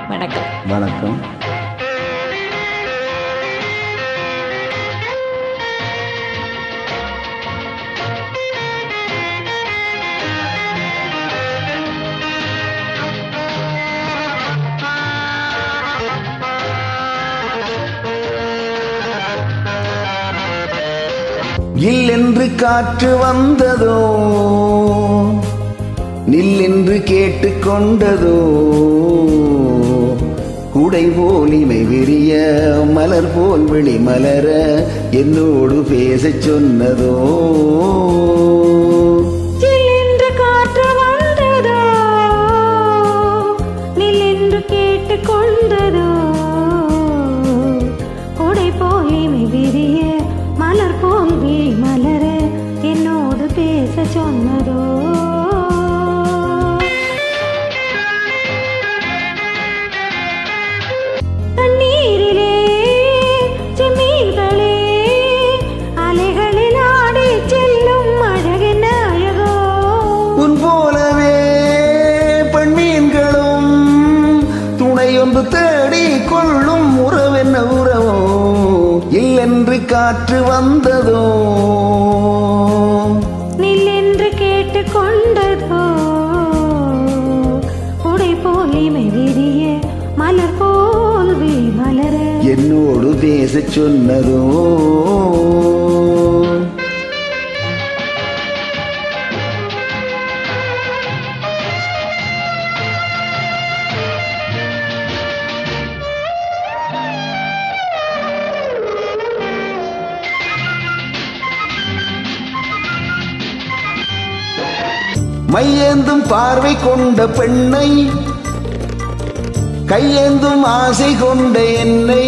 வணக்கம் வணக்கம் இல்லென்று காற்று வந்ததோ நில்லென்று கேட்டுக்கொண்டதோ குடை போல் இமை விரிய மலர் போல் விழி மலர என்னோடு பேசச் சொன்னதோ சில்லென்று காற்று வந்ததோ நில்லென்று கேட்டுக் கொண்டதோ கொடை போல் இமை விரிய மலர் போல் விழி மலர என்னோடு பேச சொன்னதோ தண்ணீரிலே செம்மீன்களே அலைகளில் ஆடி செல்லும் அழகென்ன அழகோ உன் போலவே பெண்மீன்களும் துணையொன்று தேடி கொள்ளும் உறவென்ன உறவோ இல்லென்று காற்று வந்ததோ நில்லென்று கேட்டுக் கொண்டதோ உடை போல் இமை விரிய மலர் போல் விழி மலர என்னோடு பேசச் சொன்னதோ மையேந்தும் பார்வை கொண்ட பெண்ணை கையேந்தும் ஆசை கொண்ட என்னை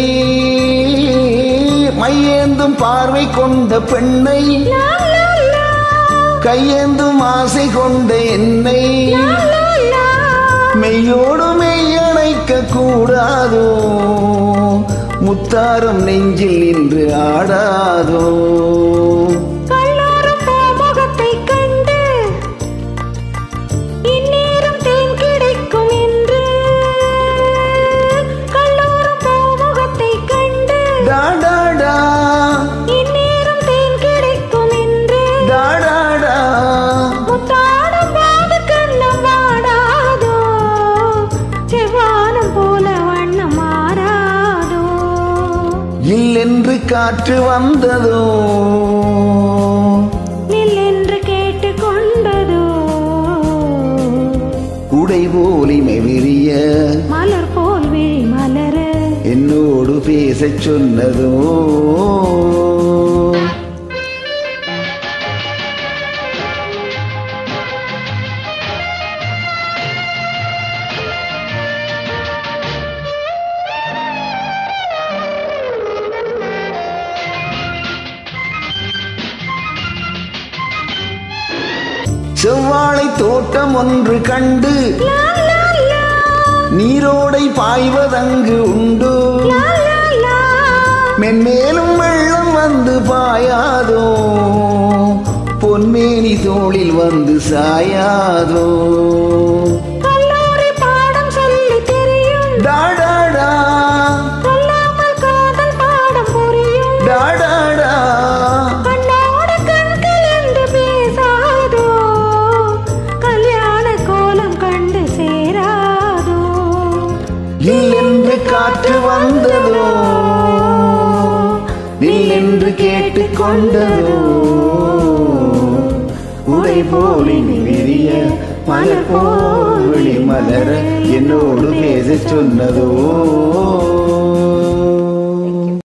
மையேந்தும் பார்வை கொண்ட பெண்ணை லா, லா, லா, கையேந்தும் ஆசை கொண்ட என்னை லா, லா. மெய்யோடு மெய்யணைக்க கூடாதோ முத்தாரம் நெஞ்சில் நின்று ஆடாதோ கல்லூரும் பூமுகத்தைக் கண்டு இந்நேரம் தேன் கிடைக்கும் என்று கல்லூரும் பூமுகத்தைக் கண்டு டாடாடா இந்நேரம் தேன் கிடைக்கும் என்று டாடாடா முத்தாடும் போது கண்ணம் வாடாதோ செவ்வானம் போல வண்ணம் மாறாதோ இல்லென்று காற்று வந்ததோ நில் என்று கேட்டுக் கொண்டதோ உடை போலிமை விரிய மலர் போல் விழி மலர என்னோடு பேசச் சொன்னதோ செவ்வாழை தோட்டம் ஒன்று கண்டு லா, லா, லா, நீரோடை பாய்வதங்கு உண்டு லா, லா, லா. மென்மேலும் வெள்ளம் வந்து பாயாதோ பொன்மேனி தோளில் வந்து சாயாதோ கல்லூரி பாடம் சொல்லி தெரியும் டாடாடா சொல்லாமல் காதல் பாடம் புரியும் டாடாடா கண்ணோடு கண் கலந்து பேசாதோ கல்யாண கோலம் கண்டு சேராதோ இல்லென்று காற்று வந்ததோ நில்லென்று கேட்டுக்கொண்டதோ உடை போலின் விரிய மலர் போல் விழி மலர என்னோடு பேசச் சொன்னதோ